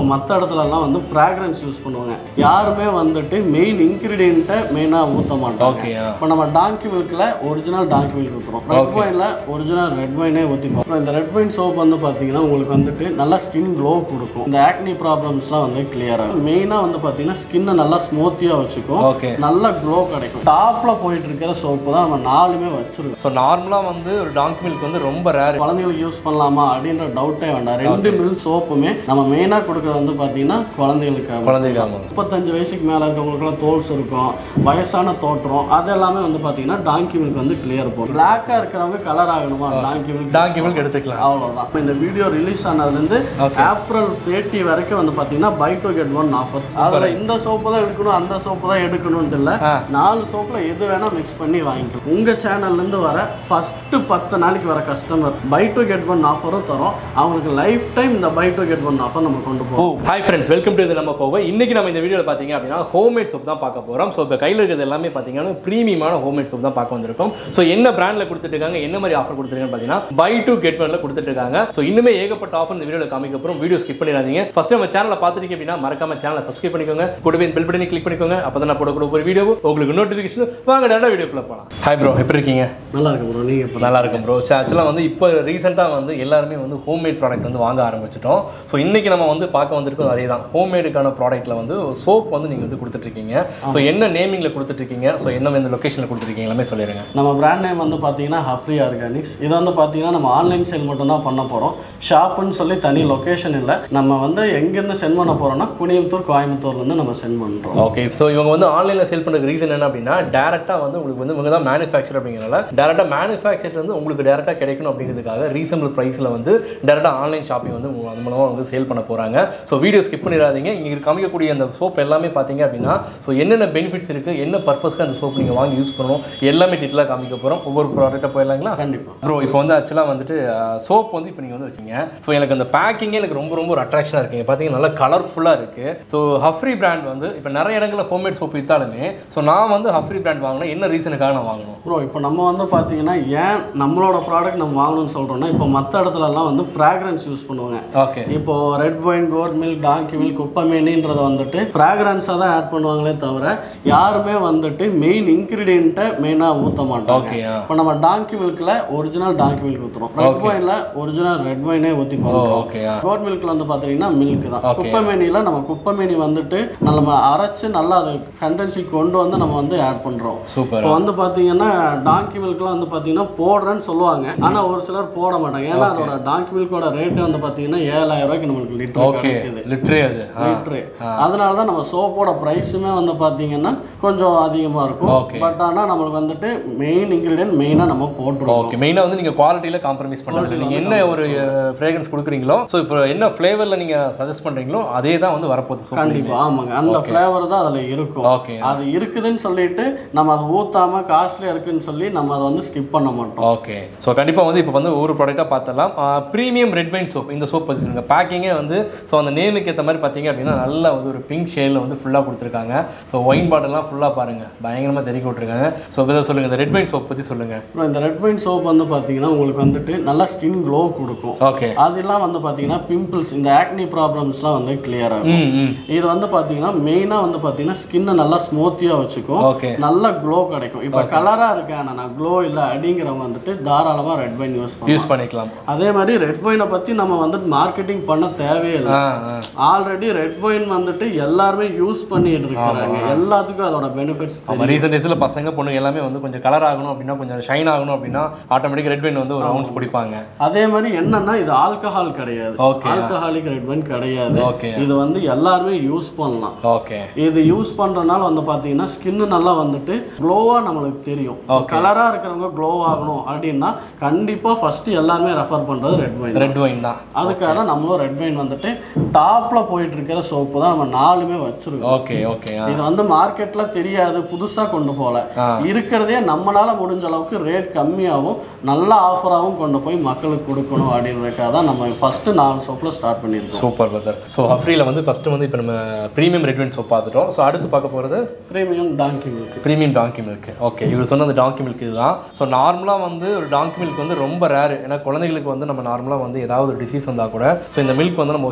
மற்ற இடத்துலலாம் வந்து ஃப்ராக்ரன்ஸ் யூஸ் பண்ணுவாங்க யாருமே வந்துட்டு மெயின் இன்க்ரீடியண்ட்டை மெயினாக ஊற்ற மாட்டாங்க ஓகே இப்போ நம்ம டாங்கி மில்கில் ஒரிஜினல் டாங்கி மில்க் ஊற்றுறோம் ரெட் வைனில் ஒரிஜினல் ரெட் வைனே ஊற்றிப்போம் அப்புறம் இந்த ரெட் வைன் சோப் வந்து பார்த்தீங்கன்னா உங்களுக்கு வந்துட்டு நல்லா ஸ்கின் க்ளோ கொடுக்கும் இந்த ஆக்னி ப்ராப்ளம்ஸ்லாம் வந்து கிளியர் ஆகும் மெயினாக வந்து பார்த்தீங்கன்னா ஸ்கின்னை நல்லா ஸ்மூத்தியாக வச்சுக்கும் ஓகே நல்ல க்ளோ கிடைக்கும் டாப்பில் போயிட்டு இருக்கிற சோப்பு தான் நம்ம நாலுமே வச்சிருக்கோம் ஸோ நார்மலாக வந்து ஒரு டாங்கி மில்க் வந்து ரொம்ப ரேர் குழந்தைகளுக்கு யூஸ் பண்ணலாமா அப்படின்ற டவுட்டே வேண்டாம் ரெண்டு மில் சோப்புமே நம்ம மெயினாக கொடுக்குறது வந்து பார்த்தீங்கன்னா குழந்தைகளுக்காக குழந்தைக்காக முப்பத்தஞ்சு வயசுக்கு மேலே இருக்கவங்களுக்குலாம் தோல்ஸ் இருக்கும் வயசான தோற்றம் அது எல்லாமே வந்து பார்த்தீங்கன்னா டாங்கி மில்க் வந்து கிளியர் போகும் பிளாக்காக இருக்கிறவங்க கலர் ஆகணுமா டாங்கி மில்க் டாங்கி மில்க் எடுத்துக்கலாம் அவ்வளோதான் இப்ப இந்த வீடியோ ரிலீஸ் ஆனதுலேருந்து ஏப்ரல் தேர்ட்டி வரைக்கும் வந்து பார்த்தீங்கன்னா buy two get one offer அதில் இந்த சோப்பு தான் எடுக்கணும் அந்த சோப்பு தான் எடுக்கணும்னு இல்லை ஆ. நாலு சோப்பில் எது வேணால் மிக்ஸ் பண்ணி வாங்கிக்கலாம் உங்கள் சேனல்லேருந்து வர ஃபஸ்ட்டு பத்து நாளைக்கு வர customer buy two get one ஆஃபரும் தரோம் அவங்களுக்கு லைஃப் டைம் இந்த buy two get one offer நம்ம கொண்டு போவோம் oh hi friends welcome to இது நம்ம கோவை இன்னைக்கு நம்ம இந்த வீடியோவில் பார்த்தீங்க அப்படின்னா ஹோம்மேட் சோப் தான் பார்க்க போகிறோம் ஸோ இப்போ கையில் இருக்கிறது எல்லாமே பார்த்தீங்கன்னா ப்ரீமியமான ஹோம்மேட் சோப் தான் பார்க்க வந்திருக்கோம் ஸோ என்ன பிராண்டில் கொடுத்துட்டு இருக்காங்க என்ன மாதிரி ஆஃபர் கொடுத்துருக்காங்கன்னு பார்த்தீங்கன்னா பை டூ கெட் ஒன்ல கொடுத்துட்டு இருக்காங்க ஸோ இன்னுமே ஏகப்பட்ட ஆஃபர் இந்த வீடியோவில் காமிக்க அப்புறம் வீடியோ ஸ்கிப் பண்ணிடாதீங்க ஃபர்ஸ்ட் நம்ம சேனலை பார்த்துட்டீங்க அப்படின்னா மறக்காம சேனலை சப்ஸ்கிரைப் பண்ணிக்கோங்க கூடவே பெல் பட்டனை கிளிக் பண்ணிக்கோங்க அப்போ தான் நான் போடக்கூடிய ஒரு வீடியோ உங்களுக்கு நோட்டிஃபிகேஷன் வாங்க டேரக்டாக வீடியோக்குள்ள போகலாம் ஹாய் ப்ரோ எப்படி இருக்கீங்க நல்லா இருக்கு ப்ரோ நீங்கள் இப்போ நல்லா இருக்கும் ப்ரோ ஆக்சுவலாக வந்து இப்போ ரீசெண்டாக வந்து எல்லாருமே வந்து ஹோம்மேட் ப்ராடக்ட் வந்து வாங்க ஆரம்பிச்சிட்டோம் ஸோ இன்னைக்கு நம்ம வந்து பார்க்க வந்திருக்கோம் அதே தான் ஹோம்மேடுக்கான ப்ராடக்ட்டில் வந்து சோப் வந்து நீங்கள் வந்து கொடுத்துட்ருக்கீங்க ஸோ என்ன நேமிங்கில் கொடுத்துட்ருக்கீங்க ஸோ என்ன இந்த லொக்கேஷனில் கொடுத்துருக்கீங்க எல்லாமே சொல்லிடுங்க நம்ம பிராண்ட் நேம் வந்து பார்த்தீங்கன்னா ஹஃப்ரி ஆர்கானிக்ஸ் இது வந்து பார்த்தீங்கன்னா நம்ம ஆன்லைன் சேல் மட்டும் தான் பண்ண போகிறோம் ஷாப்புன்னு சொல்லி தனி லொக்கேஷன் இல்லை நம்ம வந்து எங்கேருந்து சென்ட் பண்ண போகிறோம்னா குனியம்புத்தூர் கோயம்புத்தூர்லேருந்து நம்ம சென்ட் பண்ணுறோம் ஓகே ஸோ இவங்க வந்து ஆன்லைனில் சேல் பண்ணுறதுக்கு ரீசன் என்ன அப்படின்னா டேரெக்டாக வந்து உங்களுக்கு வந்து இவங்க தான் மேனுஃபேக்சர் அப்படிங்கிறனால டேரெக்டாக மேனுஃபேக்சர் வந்து உங்களுக்கு டேரெக்டாக கிடைக்கணும் அப்படிங்கிறதுக்காக ரீசனபிள் ப்ரைஸில் வந்து டேரெக்டாக ஆன்லைன் ஷாப்பிங் வந்து உங்க- அது மூலமாக வந்து சேல் பண்ண போகிறாங்க ஸோ வீடியோ ஸ்கிப் பண்ணிடாதீங்க இங்கே காமிக்கக்கூடிய அந்த சோப் எல்லாமே பார்த்தீங்க அப்படின்னா ஸோ என்னென்ன பெனிஃபிட்ஸ் இருக்குது என்ன பர்பஸ்க்கு அந்த சோப் நீங்கள் வாங்கி யூஸ் பண்ணணும் எல்லாமே டீட்டெயிலாக காமிக்க போகிறோம் ஒவ்வொரு ப்ராடக்ட்டாக போயிடலாங்களா கண்டிப்பாக ப்ரோ இப்போ வந்து ஆக்சுவலாக வந்துட்டு சோப் வந்து இப்போ நீங்கள் வந்து வச்சிங்க ஸோ எனக்கு அந்த பேக்கிங்கே எனக்கு ரொம்ப ரொம்ப ஒரு அட்ராக்ஷனாக இருக்குங்க பார்த்தீங்கன்னா நல்லா கலர்ஃபுல்லாக இருக்குது ஸோ ஹஃப்ரி பிராண்ட் வந்து இப்போ நிறைய இடங்களில் ஹோம்மேட் சோப் விற்றாலுமே ஸோ நான் வந்து ஹஃப்ரி பிராண்ட் வாங்கினேன் என்ன ரீசனுக்காக நான் வாங்கணும் ப்ரோ இப்போ நம்ம வந்து பார்த்தீங்கன்னா ஏன் நம்மளோட ப்ராடக்ட் நம்ம வாங்கணும்னு சொல்கிறோம்னா இப்போ மற்ற இடத்துலலாம் வந்து ஃப்ராக்ரன்ஸ் யூஸ் பண்ணுவாங்க ஓகே இப்போ red wine goat milk donkey milk குப்பமேனின்றத வந்துட்டு ஃப்ராக்ரன்ஸாக தான் ஆட் பண்ணுவாங்களே தவிர யாருமே வந்துட்டு மெயின் இன்க்ரீடியண்ட்டை மெயினாக ஊற்ற மாட்டாங்க ஓகே இப்போ நம்ம டாங்கி மில்க்ல ஒரிஜினல் டாங்கி மில்க் ஊற்றுறோம் ரெட் ஒயினில் ஒரிஜினல் ரெட் ஒயினே ஊற்றி பண்ணுறோம் ஓகே கோட் மில்க்ல வந்து பார்த்தீங்கன்னா மில்க் தான் Okay. குப்பமேனியில் நம்ம குப்பமேனி வந்துட்டு நம்ம அரைச்சு நல்லா அது கண்டென்சி கொண்டு வந்து நம்ம வந்து ஆட் பண்ணுறோம் சூப்பர் இப்போ வந்து பார்த்தீங்கன்னா டாங்கி மில்க்லாம் வந்து பார்த்தீங்கன்னா போடுறேன்னு சொல்லுவாங்க ஆனால் ஒரு சிலர் போட மாட்டாங்க ஏன்னா அதோட டாங்கி மில்கோட ரேட்டு வந்து பார்த்தீங்கன்னா ஏழாயிரம் ரூபாய்க்கு நம்மளுக்கு லிட்டர் ஓகே கிடைக்குது லிட்ரே அது ஆ லிட்டரு அதனால தான் நம்ம சோப்போட ப்ரைஸுமே வந்து பார்த்தீங்கன்னா கொஞ்சம் அதிகமாக இருக்கும் Okay. பட் ஆனால் நம்மளுக்கு வந்துட்டு மெயின் இன்க்ரீடியன்ட் மெயினாக நம்ம போட்டுருவோம் ஓகே மெயினாக வந்து நீங்கள் குவாலிட்டியில் காம்ப்ரமைஸ் பண்ணல நீங்கள் என்ன ஒரு ஃப்ரேக்ரன்ஸ் கொடுக்குறீங்களோ ஸோ இப்போ என்ன ஃப்ளேவரில் நீங்கள் சஜஸ்ட் பண்ணுறீங்களோ அதே தான் வந்து வரப்போகுது soap. கண்டிப்பா ஆமாங்க அந்த ஃப்ளேவர் தான் அதில் இருக்கும் ஓகே அது இருக்குதுன்னு சொல்லிட்டு நம்ம அதை ஊத்தாம காஸ்ட்லியா இருக்குன்னு சொல்லி நம்ம அதை வந்து ஸ்கிப் பண்ண மாட்டோம் ஓகே ஸோ கண்டிப்பாக வந்து இப்போ வந்து ஒவ்வொரு ப்ராடக்ட்டாக பார்த்தலாம் ப்ரீமியம் ரெட் வைன் சோப் இந்த சோப் வச்சு சொல்லுங்கள் பேக்கிங்கே வந்து ஸோ அந்த நேமுக்கு ஏற்ற மாதிரி பார்த்தீங்க அப்படின்னா நல்லா வந்து ஒரு பிங்க் ஷேடில் வந்து ஃபுல்லாக கொடுத்துருக்காங்க ஸோ ஒயின் பாட்டிலாம் ஃபுல்லாக பாருங்கள் பயங்கரமாக தெறிக்க விட்ருக்காங்க ஸோ இதை சொல்லுங்கள் இந்த ரெட் வைன் சோப் பற்றி சொல்லுங்கள் அப்புறம் இந்த ரெட் வைன் சோப் வந்து பார்த்தீங்கன்னா உங்களுக்கு வந்துட்டு நல்லா ஸ்கின் க்ளோ கொடுக்கும் ஓகே அதெல்லாம் வந்து பார்த்தீங்கன்னா பிம்பிள்ஸ் இந்த ஆக்னி ப்ராப்ளம்ஸ்லாம் வந்து கிளியர் ஆகும் ம் ம் இது வந்து பார்த்தீங்கன்னா மெயினாக வந்து பார்த்தீங்கன்னா ஸ்கின்னை நல்லா ஸ்மூத்தியாக வச்சுக்கும் ஓகே நல்ல க்ளோ கிடைக்கும் இப்போ கலராக இருக்கேன் நான் க்ளோ இல்லை அப்படிங்கிறவங்க வந்துட்டு தாராளமாக ரெட் வைன் யூஸ் பண்ணலாம் யூஸ் பண்ணிக்கலாம் அதே மாதிரி ரெட் வைனை பற்றி நம்ம வந்துட்டு மார்க்கெட்டிங் பண்ண தேவையே இல்லை ah ah already red wine வந்துட்டு எல்லாருமே யூஸ் பண்ணிட்டு இருக்காங்க எல்லாத்துக்கும் அதோட பெனிஃபிட்ஸ் நம்ம ரீசெண்ட் டேஸில் பசங்க பொண்ணுங்க எல்லாமே வந்து கொஞ்சம் கலர் ஆகணும் அப்படின்னா கொஞ்சம் ஷைன் ஆகணும் அப்படின்னா ஆட்டோமேட்டிக் ரெட் வைன் வந்து ஒரு ரவுண்ட்ஸ் குடிப்பாங்க அதே மாதிரி என்னன்னா இது ஆல்கஹால் கிடையாது ஓகே ஆல்கஹாலிக் ரெட் ஒயின் கிடையாது ஓகே இது வந்து எல்லாருமே யூஸ் பண்ணலாம் ஓகே இது யூஸ் பண்றதுனால வந்து பாத்தீங்கன்னா ஸ்கின் நல்லா வந்துட்டு க்ளோவா நம்மளுக்கு தெரியும் கலரா இருக்கிறவங்க க்ளோ ஆகணும் அப்படின்னா கண்டிப்பா ஃபர்ஸ்ட் எல்லாருமே ரெஃபர் பண்றது ரெட் ஒயின் ரெட் வைன் தான் அதுக்காக தான் நம்மளும் ரெட் ஒயின் வந்துட்டு டாப்ல போயிட்டு இருக்கிற சோப்பு தான் நம்ம நாலுமே வச்சிருக்கோம் ஓகே ஓகே இது வந்து மார்க்கெட்ல தெரியாது புதுசா கொண்டு போல ஆ. இருக்கிறதே நம்மளால முடிஞ்ச அளவுக்கு ரேட் கம்மியாகவும் நல்ல ஆஃபராகவும் கொண்டு போய் மக்களுக்கு கொடுக்கணும் அப்படின்றதுக்காக தான் நம்ம ஃபர்ஸ்ட் நாலு சோப்ல ஸ்டார்ட் பண்ணியிருக்கோம் சூப்பர் பிரதர் ஸோ ஹஃப்ரியில் வந்து ஃபஸ்ட்டு வந்து இப்போ நம்ம ப்ரீமியம் ரெட் வைன் சோப் பார்த்துட்டோம் ஸோ அடுத்து பார்க்க போகிறது premium donkey milk premium donkey milk okay இவர் சொன்ன அந்த டாங்கி மில்க் இதுதான் ஸோ நார்மலாக வந்து ஒரு டாங்கி மில்க் வந்து ரொம்ப ரேர் ஏன்னா குழந்தைகளுக்கு வந்து நம்ம நார்மலாக வந்து ஏதாவது ஒரு டிசீஸ் வந்தால் கூட ஸோ இந்த மில்க் வந்து நம்ம ஒரு சின்ன ஒரு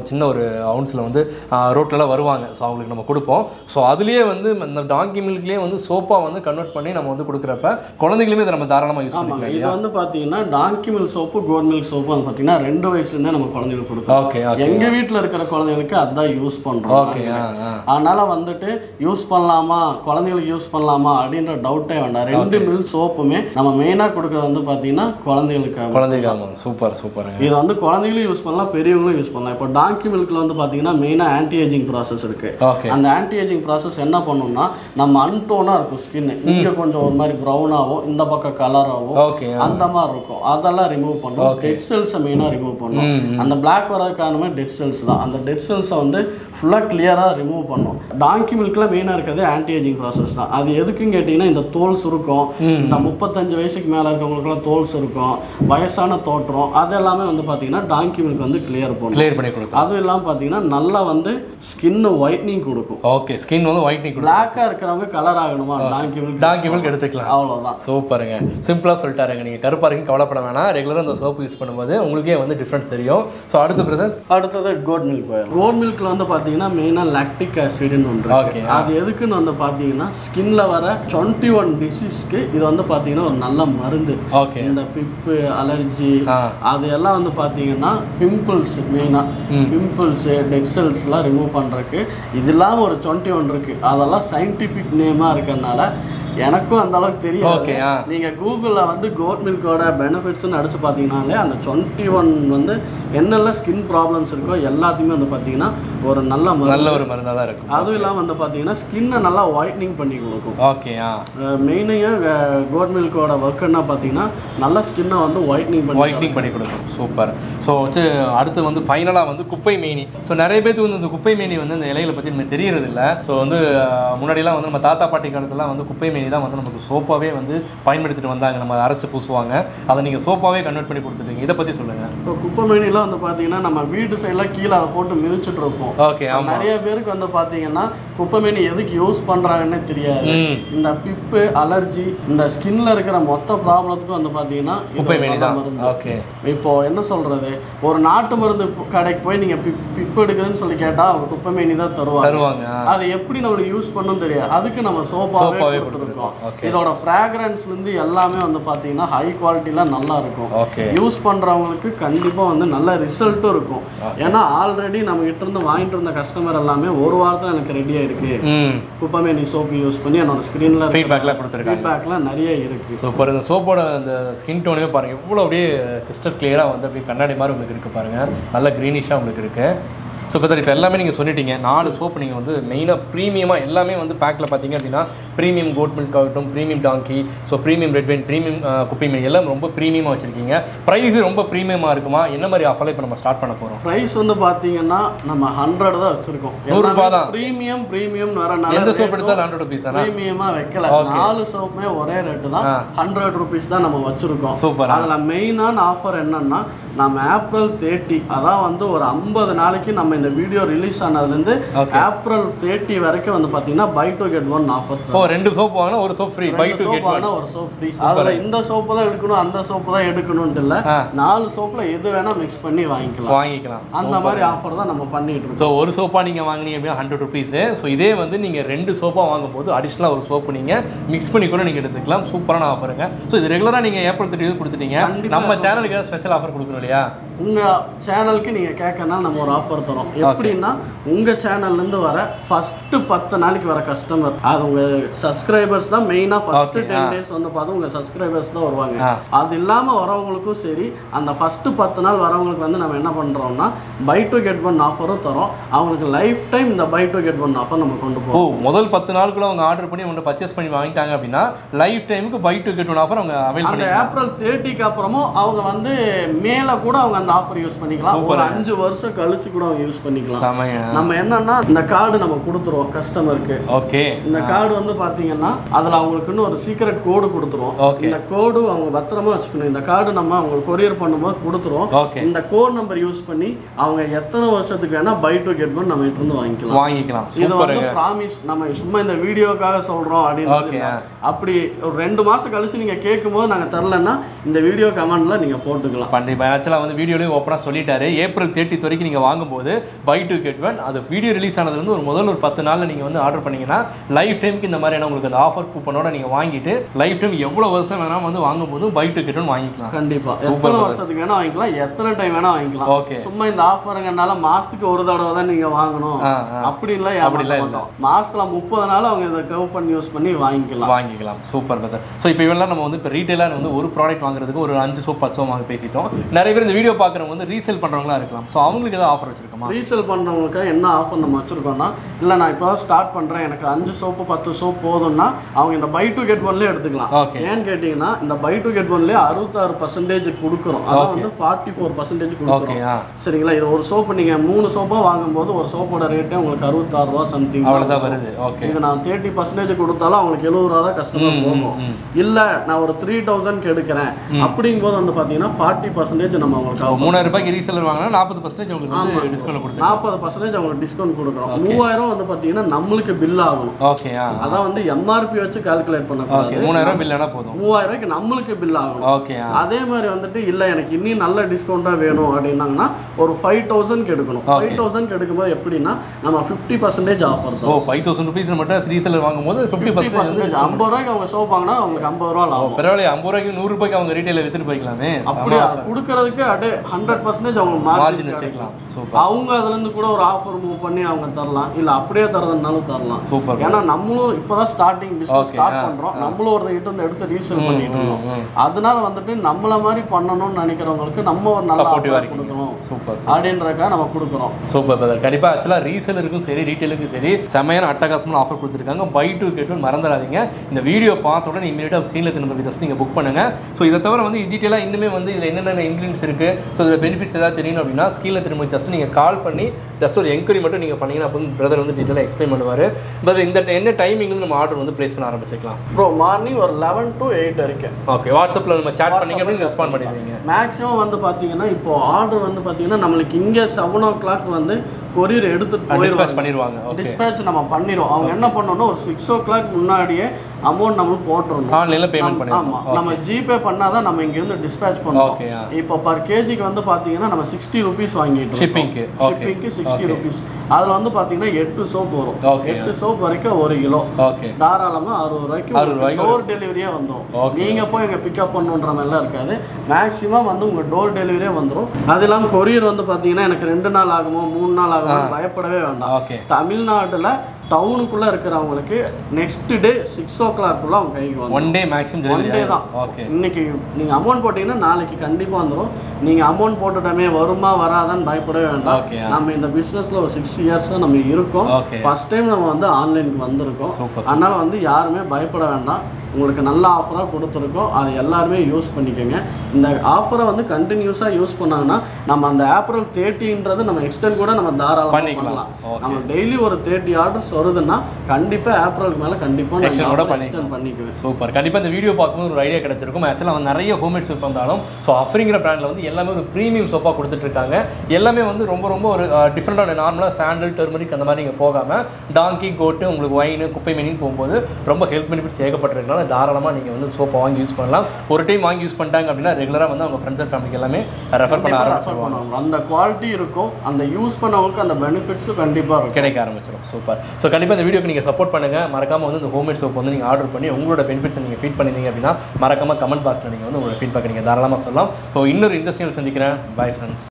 ஒரு அவுன்ஸில் வந்து ரோட்லலாம் வருவாங்க ஸோ அவங்களுக்கு நம்ம கொடுப்போம் ஸோ அதுலேயே வந்து இந்த டாங்கி மில்க்லேயே வந்து சோப்பாக வந்து கன்வெர்ட் பண்ணி நம்ம வந்து கொடுக்குறப்ப குழந்தைகளுமே இதை நம்ம தாராளமாக யூஸ் ஆமாங்க பண்ணிக்கலாம் இது வந்து பார்த்தீங்கன்னா donkey milk soap goat milk soap வந்து பார்த்தீங்கன்னா ரெண்டு வயசுலேருந்தே நம்ம குழந்தைங்களுக்கு கொடுக்கலாம் ஓகே ஓகே எங்க வீட்டில் இருக்கிற குழந்தைங்களுக்கு அதான் யூஸ் பண்றோம் ஓகே ஆ ஆ அதனால வந்துட்டு யூஸ் பண்ணலாமா குழந்தைங்களுக்கு யூஸ் பண்ணலாமா அப்படின்ற டவுட்டே வேண்டாம் ரெண்டு மில் சோப்புமே நம்ம மெயினாக கொடுக்குறது வந்து பார்த்தீங்கன்னா குழந்தைகளுக்கு குழந்தைங்க ஆமாம் சூப்பர் சூப்பருங்க இது வந்து குழந்தைகளும் யூஸ் பண்ணலாம் பெரியவங்களும் யூஸ் பண்ணலாம் இப்போ டாங்கி மில்க்ல வந்து பார்த்தீங்கன்னா மெயினாக ஆன்டி ஏஜிங் ப்ராசஸ் இருக்கு ஓகே அந்த ஆன்டி ஏஜிங் ப்ராசஸ் என்ன பண்ணும்னா நம்ம அன்டோனாக இருக்கும் ஸ்கின் இங்கே கொஞ்சம் ஒரு மாதிரி ப்ரௌனாவோ இந்த பக்கம் கலராவோ ஓகே அந்த மாதிரி இருக்கும் அதெல்லாம் ரிமூவ் பண்ணும் டெட் செல்ஸை மெயினாக ரிமூவ் பண்ணும் அந்த பிளாக் வர்றது காரணமே டெட் செல்ஸ் தான் அந்த டெட் செல்ஸை வந்து ஃபுல்லாக கிளியராக ரிமூவ் பண்ணும் டாங்கி மில்க்ல மெயினாக இருக்கிறது ஆன்டி ஏஜிங் ப்ராசஸ் தான் அது எதுக்குன்னு கேட்டிங்கன்னா இந்த தோல் சுருக்கம் இந்த முப்பத்தஞ்சு வயசுக்கு மேலே இருக்கவங்களுக்குலாம் தோல் சுருக்கம் வயசான தோற்றம் அது எல்லாமே வந்து பார்த்தீங்கன்னா டாங்கி மில்க் வந்து கிளியர் பண்ணும் கிளியர் பண்ணி கொடுத்தோம் அதுவும் இல்லாமல் பார்த்தீங்கன்னா நல்லா வந்து ஸ்கின் ஒயிட்னிங் கொடுக்கும் ஓகே ஸ்கின் வந்து ஒயிட்னிங் கொடுக்கும் பிளாக்காக இருக்கிறவங்க கலர் ஆகணுமா டாங்கி மில்க் டாங்கி மில்க் எடுத்துக்கலாம் அவ்வளோதான் சூப்பருங்க சிம்பிளாக சொல்லிட்டாருங்க நீங்கள் கருப்பாக இருக்கீங்க கவலைப்பட வேணாம் ரெகுலராக இந்த சோப்பு யூஸ் பண்ணும்போது உங்களுக்கே வந்து டிஃப்ரென்ஸ் தெரியும் ஸோ அடுத்த பிரதர் அடுத்தது கோட் மில்க் போயிடும் கோட் மில்க்ல வந்து பார்த்தீங்கன்னா மெயினாக லாக்டிக் ஆசிட்னு ஒன்று இருக்கு. Okay, அது எதுக்குன்னு வந்து பார்த்தீங்கன்னா ஸ்கின்ல வர டுவெண்ட்டி ஒன் டிசீஸ்க்கு இது வந்து பார்த்தீங்கன்னா ஒரு நல்ல மருந்து ஓகே இந்த பிப்பு அலர்ஜி ஆ அது எல்லாம் வந்து பார்த்தீங்கன்னா பிம்பிள்ஸ் மெயினாக பிம்பிள்ஸு டெக்ஸல்ஸ்லாம் ரிமூவ் பண்ணுறதுக்கு இது இல்லாமல் ஒரு டுவெண்ட்டி ஒன் இருக்குது அதெல்லாம் சயின்டிஃபிக் நேமாக இருக்கறனால எனக்கும் அந்த அளவுக்கு தெரியாது Okay, ஆ. நீங்கள் கூகுளில் வந்து கோட் மில்கோட பெனிஃபிட்ஸ்னு அடிச்சு பார்த்தீங்கன்னாலே அந்த டுவெண்ட்டி ஒன் வந்து என்னெல்லாம் ஸ்கின் ப்ராப்ளம்ஸ் இருக்கோ எல்லாத்தையுமே வந்து பார்த்தீங்கன்னா ஒரு நல்ல மருந்து நல்ல ஒரு மருந்தாக தான் இருக்கும் அதுவும் இல்லாமல் வந்து பார்த்தீங்கன்னா ஸ்கின்னை நல்லா ஒயிட்னிங் பண்ணி கொடுக்கும் ஓகே ஆ மெயினாக கோட் மில்கோட ஒர்க் என்ன பார்த்தீங்கன்னா நல்ல ஸ்கின்னை வந்து ஒயிட்னிங் பண்ணி ஒயிட்னிங் பண்ணி கொடுக்கும் சூப்பர் ஸோ வச்சு அடுத்து வந்து ஃபைனலாக வந்து குப்பை மேனி ஸோ நிறைய பேருக்கு வந்து இந்த குப்பை மேனி வந்து இந்த இலைகளை பற்றி நம்ம தெரியறது இல்லை ஸோ வந்து அஹ், முன்னாடிலாம் வந்து நம்ம தாத்தா பாட்டி காலத்துலாம் வந்து குப்பை மேனி தான் வந்து நமக்கு சோப்பாகவே வந்து பயன்படுத்திட்டு வந்தாங்க நம்ம அதை அரைச்சு பூசுவாங்க அதை நீங்கள் சோப்பாகவே கன்வெர்ட் பண்ணி கொடுத்துட்டீங்க இதை பற்றி சொல்லுங்கள் இப்போ குப்பை மேனிலாம் வந்து பார்த்தீங்கன்னா நம்ம வீட்டு சைடில் கீழே அதை போட்டு மிதிச்சிட்டு இருப்போம் ஓகே ஆமாம் நிறைய பேருக்கு வந்து பார்த்தீங்கன்னா குப்பை மேனி எதுக்கு யூஸ் பண்ணுறாங்கன்னே தெரியாது ம் இந்த பிப்பு அலர்ஜி இந்த ஸ்கின்ல இருக்கிற மொத்த ப்ராப்ளத்துக்கும் வந்து பார்த்தீங்கன்னா இது குப்பை ஒரு மேனி நல்ல தான் மருந்து ஓகே இப்போ என்ன சொல்றது ஒரு நாட்டு மருந்து பு- கடைக்கு போய் நீங்க பிப் பிப்பு எடுக்குதுன்னு சொல்லி கேட்டா அவங்க குப்பை மேனி தான் தருவாங்க தருவாங்க அது எப்படி நம்மளுக்கு யூஸ் பண்ணணும் தெரியாது அதுக்கு நம்ம சோப்பாவே சோப்பாவே கொடுத்துருக்கோம் ஓகே இதோட ஃப்ராக்ரன்ஸ்ல இருந்து எல்லாமே வந்து பாத்தீங்கன்னா ஹை குவாலிட்டில நல்லா இருக்கும் ஓகே யூஸ் பண்றவங்களுக்கு கண்டிப்பா வந்து நல்ல ரிசல்ட்டும் இருக்கும் ஏன்னா ஆல்ரெடி நம்ம கிட்ட இருந்து வாங்கிட்டு இருந்த கஸ்டமர் எல்லாமே ஒரு வாரத்துல எனக்கு ரெடி ஆயிருக்கு ம் குப்பைமேனி சோப்பு யூஸ் பண்ணி என்னோட ஸ்க்ரீன்ல ஃபீட்பேக்லாம் கொடுத்துருக்காங்க ஃபீட்பேக்லாம் நிறைய இருக்கு சூப்பர் இந்த சோப்போட அந்த ஸ்கின் டோனே பாருங்கள் எவ்வளோ அப்படியே கிறிஸ்டல் கிளியராக வந்து அப்படியே கண்ணாடி மாதிரி உங்களுக்கு இருக்குது பாருங்கள் நல்ல க்ரீனிஷாக உங்களுக்கு இருக்குது ஸோ இப்போ இப்போ எல்லாமே நீங்கள் சொல்லிட்டீங்க நாலு சோப்பு நீங்கள் வந்து மெயினாக ப்ரீமியமாக எல்லாமே வந்து பேக்கில் பார்த்தீங்க அப்படின்னா ப்ரீமியம் கோட் மில்க் ஆகட்டும் premium donkey so premium red wine premium குப்பை மீன் எல்லாம் ரொம்ப ப்ரீமியமாக வச்சுருக்கீங்க ப்ரைஸ் ரொம்ப ப்ரீமியமாக இருக்குமா என்ன மாதிரி ஆஃபரில் இப்போ நம்ம ஸ்டார்ட் பண்ண போகிறோம் பிரைஸ் வந்து பாத்தீங்கன்னா நம்ம ஹண்ட்ரட் தான் வச்சிருக்கோம் நூறு ரூபாய் தான். ப்ரீமியம் ப்ரீமியம் எந்த சோப் எடுத்தாலும் ஹண்ட்ரட் ருபீஸ் தானே ப்ரீமியமா வைக்கல நாலு சோப்புமே ஒரே ரேட்டு தான் ஹண்ட்ரட் ருபீஸ் தான் நம்ம வச்சிருக்கோம் சூப்பர் அதுல மெயினான ஆஃபர் என்னன்னா நம்ம ஏப்ரல் தேர்ட்டி அதான் வந்து ஒரு ஐம்பது நாளைக்கு நம்ம இந்த வீடியோ ரிலீஸ் ஆனதுலேருந்து Okay. ஏப்ரல் தேர்ட்டி வரைக்கும் வந்து பார்த்தீங்கன்னா buy two get one offer oh ரெண்டு சோப் வாங்கினா ஒரு soap free buy two soap get one வாங்கினா ஒரு சோப் ஃப்ரீ அதுல இந்த சோப்பு தான் எடுக்கணும் அந்த சோப்பு தான் எடுக்கணும்ட்டு இல்ல ஆ. நாலு சோப்புல எது வேணா மிக்ஸ் பண்ணி வாங்கிக்கலாம் வாங்கிக்கலாம் அந்த மாதிரி ஆஃபர் தான் நம்ம பண்ணிட்டு இருக்கோம் ஸோ ஒரு சோப்பாக நீங்கள் வாங்கினீங்க அப்படின்னா ஹண்ட்ரட் ருபீஸு ஸோ இதே வந்து நீங்கள் ரெண்டு சோப்பாக வாங்கும்போது அடிஷ்னலாக ஒரு சோப்பு நீங்கள் மிக்ஸ் பண்ணி கூட நீங்கள் எடுத்துக்கலாம் சூப்பரான ஆஃபருங்க ஸோ இது ரெகுலராக நீங்கள் ஏப்ரல் தேர்ட்டி கொடுத்துட்டீங்க கண்டிப்பா நம்ம சேனலுக்கு ஸ்பெஷல் ஆஃபர் கொடுக்கணும் இல்லையா உங்க சேனலுக்கு நீங்க கேட்கனா நம்ம ஒரு ஆஃபர் தரோம் எப்படின்னா உங்க சேனல்ல இருந்து வர ஃபர்ஸ்ட் பத்து நாளைக்கு வர கஸ்டமர் அது உங்க சப்ஸ்கிரைபர்ஸ் தான் மெயினா ஃபர்ஸ்ட் டென் டேஸ் வந்து பார்த்து உங்க சப்ஸ்கிரைபர்ஸ் தான் வருவாங்க ஆ. அது இல்லாம வரவங்களுக்கும் சரி அந்த ஃபர்ஸ்ட் பத்து நாள் வரவங்களுக்கு வந்து நம்ம என்ன பண்றோம்னா பை டு கெட் ஒன் ஆஃபரும் தரோம் அவங்களுக்கு லைஃப் டைம் இந்த buy two get one offer நம்ம கொண்டு ஓ போவோம் முதல் பத்து நாளுக்குள்ள அவங்க ஆர்டர் பண்ணி அவங்க பர்ச்சேஸ் பண்ணி வாங்கிட்டாங்க அப்படின்னா லைஃப் டைமுக்கு buy two get one offer அவங்க அவைல் அந்த பண்ணி ஏப்ரல் தேர்ட்டிக்கு அப்புறமும் அவங்க வந்து மேல கூட அவங்க அந்த ஆஃபர் யூஸ் பண்ணிக்கலாம் ஒரு அஞ்சு வருஷம் கழிச்சு கூட அவங்க யூஸ் பண்ணிக்கலாம் செமையா நம்ம என்னன்னா இந்த கார்டு நம்ம கொடுத்துருவோம் கஸ்டமருக்கு ஓகே இந்த கார்டு வந்து பாத்தீங்கன்னா அதுல அவங்களுக்குன்னு ஒரு சீக்ரெட் கோடு கொடுத்துருவோம் Okay. இந்த கோடு அவங்க பத்திரமா வச்சுக்கணும் இந்த கார்டு நம்ம அவங்களுக்கு கொரியர் பண்ணும்போது கொடுத்துருவோம் ஓகே இந்த கோட் நம்பர் யூஸ் பண்ணி அவங்க எத்தனை வருஷத்துக்கு வேணா பை டு கெட் ஒன் நம்ம கிட்ட இருந்து வாங்கிக்கலாம் வாங்கிக்கலாம் இது வந்து சூப்பருங்க ப்ராமிஸ் நம்ம சும்மா இந்த வீடியோக்காக சொல்றோம் அப்படின்னு Okay, இல்ல. அப்படி ஒரு ரெண்டு மாசம் கழிச்சு நீங்க கேட்கும்போது நாங்க தரலன்னா இந்த வீடியோ கமெண்ட்ல நீங்க போட்டுக்கலாம் கண்டிப்பாக ஆக்சுவலாக வந்து வீடியோ வீடியோலேயும் ஓப்பனாக சொல்லிட்டாரு ஏப்ரல் தேர்ட்டி வரைக்கும் நீங்கள் வாங்கும்போது பை டூ கெட் ஒன் அது வீடியோ ரிலீஸ் ஆனதுலேருந்து ஒரு முதல் ஒரு பத்து நாளில் நீங்கள் வந்து ஆர்டர் பண்ணீங்கன்னா லைஃப் டைமுக்கு இந்த மாதிரியான உங்களுக்கு அந்த ஆஃபர் கூப்பனோட நீங்கள் வாங்கிட்டு லைஃப் டைம் எவ்வளோ வருஷம் வேணாலும் வந்து வாங்கும்போது பை டூ கெட் ஒன் வாங்கிக்கலாம் கண்டிப்பா எத்தனை வருஷத்துக்கு வேணா வாங்கிக்கலாம் எத்தனை டைம் வேணா வாங்கிக்கலாம் ஓகே சும்மா இந்த ஆஃபருங்கனால மாசத்துக்கு ஒரு தடவை தான் நீங்க வாங்கணும் ஆ ஆ அப்படி இல்லை ஏமாத்த மாட்டோம் மாசத்துல முப்பது நாள் அவங்க இதை கவ் பண்ணி யூஸ் பண்ணி வாங்கிக்கலாம் வாங்கிக்கலாம் சூப்பர் பிரதர் ஸோ இப்போ இவெல்லாம் நம்ம வந்து இப்போ ரீட்டைலாக வந்து ஒரு ப்ராடக்ட் வாங்குறதுக்கு ஒரு அஞ்சு சோப் பத்து சோப் வாங்க பேசிட்டோம் நிறைய பேர் இந்த வீடியோ பார்க்குறவங்க வந்து ரீசேல் பண்ணுறவங்களா இருக்கலாம் ஸோ அவங்களுக்கு ஏதாவது ஆஃபர் வச்சிருக்கோமா ரீசேல் பண்றவங்களுக்கு என்ன ஆஃபர் நம்ம வச்சிருக்கோம்னா இல்ல நான் இப்போ ஸ்டார்ட் பண்றேன் எனக்கு அஞ்சு சோப்பு பத்து சோப் போதும்னா அவங்க இந்த பை டு கெட் ஒன்லேயே எடுத்துக்கலாம் ஓகே ஏன்னு கேட்டிங்கன்னா இந்த பை டு கெட் ஒன்லேயே அறுபத்தாறு பர்சன்டேஜ் கொடுக்குறோம் அதான் வந்து ஃபார்ட்டி ஃபோர் பர்சன்டேஜ் ஓகே கொடுக்குறோம் ஆ சரிங்களா இது ஒரு சோப்பு நீங்க மூணு சோப்பா வாங்கும்போது ஒரு சோப்போட ரேட்டே உங்களுக்கு அறுபத்தாறு ரூபா சம்திங் அவ்வளோதான் வருது ஓகே இது நான் தேர்ட்டி பர்சன்டேஜ் கொடுத்தாலும் அவங்களுக்கு எழுபது ரூபா தான் கஸ்டமர் போகும் ம். இல்ல நான் ஒரு த்ரீ தௌசண்ட் எடுக்கிறேன் அப்படிங்கும்போது வந்து பாத்தீங்கன்னா ஃபார்ட்டி பர்சன்டேஜ் நம்ம அவங்களுக்கு offer மூணாயிரம் ரூபாய்க்கு ரீசேலர் வாங்கினா நாற்பது பர்சன்டேஜ் உங்களுக்கு வந்து டிஸ்கவுண்ட் கொடுத்து நாற்பது பர்சன்டேஜ் அவங்களுக்கு டிஸ்கவுண்ட் கொடுக்குறோம் மூவாயிரம் வந்து பாத்தீங்கன்னா நம்மளுக்கு பில் ஆகணும் ஓகே ஆ அதான் வந்து எம்ஆர்பி வச்சு கால்குலேட் ஓகே பண்ணக்கூடாது மூணாயிரம் பில்லைனா போதும் மூவாயிரம் ரூபாய்க்கு நம்மளுக்கு பில் ஆகணும் ஓகே ஆ அதே மாதிரி வந்துட்டு இல்ல எனக்கு இன்னும் நல்ல டிஸ்கவுண்டா வேணும் அப்படின்னாங்கன்னா ஒரு ஃபைவ் தௌசண்ட் எடுக்கணும் ஃபைவ் தௌசண்ட் எடுக்கும்போது எப்படின்னா நம்ம ஃபிஃப்டி பர்சன்டேஜ் ஆஃபர் ஓ ஃபைவ் தௌசண்ட் ருபீஸ் மட்டும் ரீசேலர் வாங்கும்போது ஃபிஃப்டி ஃபிஃப்டி பர்சன்டேஜ் ஐம்பது ரூபாய்க்கு அவங்க ஷோ வாங்கினா அவங்களுக்கு ஐம்பது ரூபா லாபம் பரவாயில்ல ஐம்பது ரூபாய்க்கு நூறு ரூபாய்க்கு அவங்க ரீட்டைல வித்துட்டு போய்க்கலாமே அப்படியே கொடுக்கறதுக்கு அப்படியே ஹண்ட்ரட் பர்சன்டேஜ் அவங்க மார்ஜின் மார்ஜின் வச்சுக்கலாம் சூப்பர் அவங்க அதுல இருந்து கூட ஒரு ஆஃபர் மூவ் பண்ணி அவங்க தரலாம் இல்ல அப்படியே தரதுனாலும் தரலாம் சூப்பர் ஏன்னா நம்மளும் இப்பதான் ஸ்டார்டிங் பிசினஸ் Okay, ஸ்டார்ட் ஆ, பண்றோம் நம்மளும் ஒரு கிட்ட இருந்து எடுத்து ரீசேல் பண்ணிட்டு இருந்தோம் ம். அதனால வந்துட்டு நம்மள மாதிரி பண்ணணும்னு நினைக்கிறவங்களுக்கு நம்ம ஒரு நல்ல Supportive-ஆ ஆஃபர் இருக்கீங்க. கொடுக்கணும் சூப்பர் அப்படின்றக்கா நம்ம கொடுக்குறோம் சூப்பர் பிரதர் கண்டிப்பாக ஆக்சுவலாக ரீசேலருக்கும் சரி ரீட்டைலுக்கும் சரி செமையான அட்டகாசமான ஆஃபர் கொடுத்துருக்காங்க பை டூ கெட் ஒன் மறந்துடாதீங்க இந்த வீடியோ பார்த்த உடனே இமீடியட்டாக ஸ்க்ரீனில் திரும்ப ஜஸ்ட் நீங்கள் புக் பண்ணுங்கள் ஸோ இதை தவிர வந்து டீட்டெயிலாக இன்னுமே வந்து இதில் என்னென்ன இன்க்ரீடியன்ஸ் இருக்குது ஸோ இதில் பெனிஃபிட்ஸ் ஏதாவது தெரியணும் அப்படின்னா ஸ்க்ரீனில் திரும்ப ஜஸ்ட் நீங்கள் கால் பண்ணி ஜஸ்ட் ஒரு என்கொயரி மட்டும் நீங்கள் பண்ணீங்கன்னா அப்போ வந்து பிரதர் வந்து டீட்டெயிலாக எக்ஸ்பிளைன் பண்ணுவார் பட் இந்த என்ன டைமிங் நம்ம ஆர்டர் வந்து ப்ளேஸ் பண்ண ஆரம்பிச்சிக்கலாம் ப்ரோ மார்னிங் ஒரு லெவன் டு எயிட் வரைக்கும் ஓகே வாட்ஸ்அப்பில் நம்ம சேட் பண்ணிங்க அப்படின்னு ரெஸ்பாண்ட் பண்ணிடுவீங்க மேக்ஸிமம் வந்து பாத்தீங்கன்னா இப்போ ஆர்டர் வந்து பாத்தீங்கன்னா நம்மளுக்கு இங்க செவன் ஓ கிளாக் வந்து கொரியர் எடுத்துட்டு டிஸ்பேச் போயிடுவாங்க பண்ணிடுவாங்க ஓகே டிஸ்பேச் நம்ம பண்ணிடுவோம் அவங்க என்ன பண்ணணும்னா ஒரு சிக்ஸ் ஓ கிளாக் முன்னாடியே அமௌண்ட் நம்ம போட்டுறணும் ஆன்லைனில் பேமெண்ட் ஆமா பண்ணிடுவோம் நம்ம ஜிபே பண்ணாதான் நம்ம இங்க இருந்து டிஸ்பேச் பண்ணுவோம் ஓகே இப்போ பர் கேஜிக்கு வந்து பாத்தீங்கன்னா நம்ம சிக்ஸ்டி ருபீஸ் வாங்கிட்டு ஷிப்பிங்க்கு ஓகே ஷிப்பிங்க்கு சிக்ஸ்டி ருபீஸ் அதுல வந்து பாத்தீங்கன்னா எட்டு சோப் வரும் Okay. எட்டு சோப் வரைக்கும் ஒரு கிலோ ஓகே தாராளமா அறுபது ரூபாய்க்கு அறுபது ரூபாய்க்கு டோர் டெலிவரியே வந்துரும் Okay. நீங்க போய் எங்க பிக்கப் பண்ணுன்ற மாதிரிலாம் இருக்காது மேக்ஸிமம் வந்து உங்க டோர் டெலிவரியே வந்துரும் அது இல்லாம கொரியர் வந்து பாத்தீங்கன்னா எனக்கு ரெண்டு நாள் ஆகுமோ மூணு நாள் ஆகுமோ பயப்படவே வேண்டாம் ஓகே தமிழ்நாட்டுல டவுனுக்குள்ள இருக்கிறவங்களுக்கு நெக்ஸ்ட் டே சிக்ஸ் ஓ கிளாக்குள்ள அவங்க கைக்கு வந்துரும் one day maximum one delivery day தான் ஓகே இன்னைக்கு நீங்க அமௌண்ட் போட்டீங்கன்னா நாளைக்கு கண்டிப்பா வந்துரும் நீங்க அமௌண்ட் போட்டுட்டமே வருமா வராதான்னு பயப்படவே வேண்டாம் ஓகே நம்ம இந்த பிசினஸ்ல ஒரு சிக்ஸ் இயர்ஸா நம்ம இருக்கோம் ஓகே ஃபர்ஸ்ட் டைம் நம்ம வந்து ஆன்லைனுக்கு வந்திருக்கோம் சூப்பர் அதனால வந்து யாருமே பயப்பட வேண்டாம் உங்களுக்கு நல்ல ஆஃபராக கொடுத்துருக்கோம் அதை எல்லாருமே யூஸ் பண்ணிக்கோங்க இந்த ஆஃபரை வந்து கண்டினியூஸாக யூஸ் பண்ணாங்கன்னா நம்ம அந்த ஏப்ரல் தேர்ட்டின்றது நம்ம எக்ஸ்டெண்ட் கூட நம்ம தாராளமாக பண்ணிக்கலாம். பண்ணலாம் Okay. நம்ம டெய்லி ஒரு தேர்ட்டி ஆர்டர்ஸ் வருதுன்னா கண்டிப்பாக ஏப்ரலுக்கு மேலே கண்டிப்பாக Extend கூட நான் பண்ணிக்கலாம். எக்ஸ்டெண்ட் பண்ணிக்குவேன் சூப்பர் கண்டிப்பாக இந்த வீடியோ பார்க்கும்போது ஒரு ஐடியா கிடைச்சிருக்கும் ஆக்சுவலாக வந்து நிறைய ஹோம்மேட் சோப் வந்தாலும் ஸோ அஃபரிங்கிற பிராண்டில் வந்து எல்லாமே ஒரு ப்ரீமியம் சோப்பாக கொடுத்துட்ருக்காங்க எல்லாமே வந்து ரொம்ப ரொம்ப ஒரு டிஃப்ரெண்டான நார்மலாக சாண்டல் டர்மரிக் அந்த மாதிரி நீங்கள் போகாமல் டாங்கி கோட்டு உங்களுக்கு ஒயின் குப்பை மீனின்னு போகும்போது ரொம்ப ஹெல்த் பெனிஃபிட்ஸ் ஏகப்பட்டிருக்கனால தாராளமாக நீங்கள் வந்து சோப்பை வாங்கி யூஸ் பண்ணலாம் ஒரு டைம் வாங்கி யூஸ் பண்ணிட்டாங்க அப்படின்னா ரெகுலராக வந்து அவங்க ஃப்ரெண்ட்ஸ் அண்ட் ஃபேமிலிக்கு எல்லாமே ரெஃபர் பண்ண ரெஃபர் ஆரம்பிச்சிருவாங்க பண்ணுவாங்க அந்த குவாலிட்டி இருக்கும் அந்த யூஸ் பண்ணவங்களுக்கு அந்த பெனிஃபிட்ஸும் கண்டிப்பாக இருக்கும் கிடைக்க ஆரம்பிச்சிடும் சூப்பர் ஸோ கண்டிப்பாக இந்த வீடியோக்கு நீங்கள் சப்போர்ட் பண்ணுங்கள் மறக்காம வந்து இந்த ஹோம்மேட் சோப் வந்து நீங்கள் ஆர்டர் பண்ணி உங்களோட பெனிஃபிட்ஸ் நீங்கள் ஃபீட் பண்ணிருந்தீங்க அப்படின்னா மறக்காம கமெண்ட் பாக்ஸில் நீங்கள் வந்து உங்களோட ஃபீட்பேக் நீங்கள் தாராளமாக சொல்லலாம் ஸோ இன்னொரு இன்ட்ரெஸ்டிங் சந்திக்கிறேன் பை ஃப்ரெண்ட்ஸ்